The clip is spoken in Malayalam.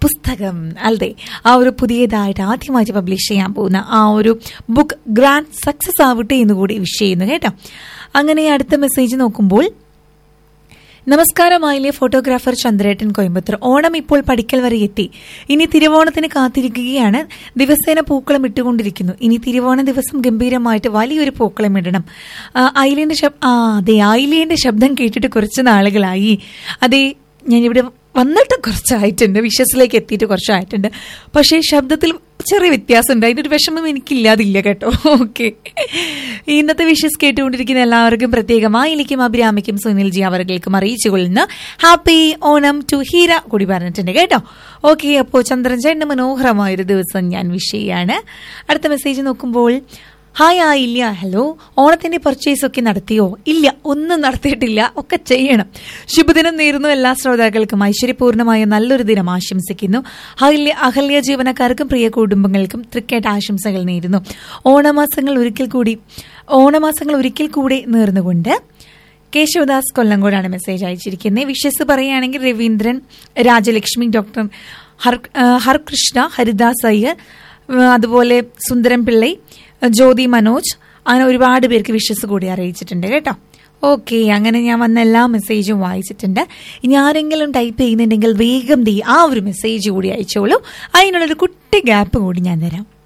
പുസ്തകം അല്ലേ ആ ഒരു പുതിയതായിട്ട് ആദ്യമായിട്ട് പബ്ലിഷ് ചെയ്യാൻ പോകുന്ന ആ ഒരു ബുക്ക് ഗ്രാൻഡ് സക്സസ് ആവട്ടെ എന്ന് കൂടി വിഷ് ചെയ്യുന്നു കേട്ടോ അങ്ങനെ അടുത്ത മെസ്സേജ് നോക്കുമ്പോൾ നമസ്കാരമായില്ലേ ഫോട്ടോഗ്രാഫർ ചന്ദ്രേട്ടൻ കോയമ്പത്തൂർ ഓണം ഇപ്പോൾ പഠിക്കൽ വരെ എത്തി ഇനി തിരുവോണത്തിന് കാത്തിരിക്കുകയാണ് ദിവസേന പൂക്കളം ഇട്ടുകൊണ്ടിരിക്കുന്നു ഇനി തിരുവോണ ദിവസം ഗംഭീരമായിട്ട് വലിയൊരു പൂക്കളം ഇടണം ആ, ഐലിന്റെ ശബ് ആ അതെ ഐലിന്റെ ശബ്ദം കേട്ടിട്ട് കുറച്ച് നാളുകളായി അതെ ഞാനിവിടെ വന്നിട്ട് കുറച്ചായിട്ടുണ്ട് വിഷസിലേക്ക് എത്തിയിട്ട് കുറച്ചായിട്ടുണ്ട് പക്ഷേ ശബ്ദത്തിൽ ചെറിയ വ്യത്യാസമുണ്ട് അതിൻ്റെ ഒരു വിഷമം എനിക്കില്ലാതില്ല കേട്ടോ ഓക്കെ ഇന്നത്തെ വിഷസ് കേട്ടുകൊണ്ടിരിക്കുന്ന എല്ലാവർക്കും പ്രത്യേകമായി എനിക്കും അഭിരാമിക്കും സുനിൽ ജി അവർക്കും അറിയിച്ചു കൊള്ളുന്ന ഹാപ്പി ഓണം ടു ഹീര കൂടി പറഞ്ഞിട്ടുണ്ട് കേട്ടോ ഓക്കെ അപ്പോൾ ചന്ദ്രൻ ചേട്ടൻ്റെ മനോഹരമായൊരു ദിവസം ഞാൻ വിഷ് ചെയ്യാണ് അടുത്ത മെസ്സേജ് നോക്കുമ്പോൾ ഹായ് ആ ഇല്ല ഹലോ ഓണത്തിന്റെ പർച്ചേസ് ഒക്കെ നടത്തിയോ ഇല്ല ഒന്നും നടത്തിയിട്ടില്ല ഒക്കെ ചെയ്യണം ശുഭദിനം നേരുന്നു എല്ലാ ശ്രോതാക്കൾക്കും ഐശ്വര്യപൂർണ്ണമായ നല്ലൊരു ദിനം ആശംസിക്കുന്നു അഹല്യ അഹല്യ ജീവനക്കാർക്കും പ്രിയ കുടുംബങ്ങൾക്കും തൃക്കേട്ട ആശംസകൾ നേരുന്നു ഓണമാസങ്ങൾ ഒരിക്കൽ കൂടി ഓണമാസങ്ങൾ ഒരിക്കൽ കൂടി നേർന്നുകൊണ്ട് കേശവദാസ് കൊല്ലങ്കോടാണ് മെസ്സേജ് അയച്ചിരിക്കുന്നത് വിശ്വസ് പറയുകയാണെങ്കിൽ രവീന്ദ്രൻ രാജലക്ഷ്മി ഡോക്ടർ ഹർ ആ, ഹർകൃഷ്ണ ഹരിദാസ് അയ്യർ ആ, അതുപോലെ സുന്ദരം പിള്ളൈ ജ്യോതി മനോജ് അങ്ങനെ ഒരുപാട് പേർക്ക് വിശ്വസ് കൂടി അറിയിച്ചിട്ടുണ്ട് കേട്ടോ ഓക്കെ അങ്ങനെ ഞാൻ വന്ന എല്ലാ മെസ്സേജും വായിച്ചിട്ടുണ്ട് ഇനി ആരെങ്കിലും ടൈപ്പ് ചെയ്യുന്നുണ്ടെങ്കിൽ വേഗം ദേ ആ ഒരു മെസ്സേജ് കൂടി അയച്ചോളൂ അതിനുള്ളൊരു കുട്ടി ഗ്യാപ്പ് കൂടി ഞാൻ തരാം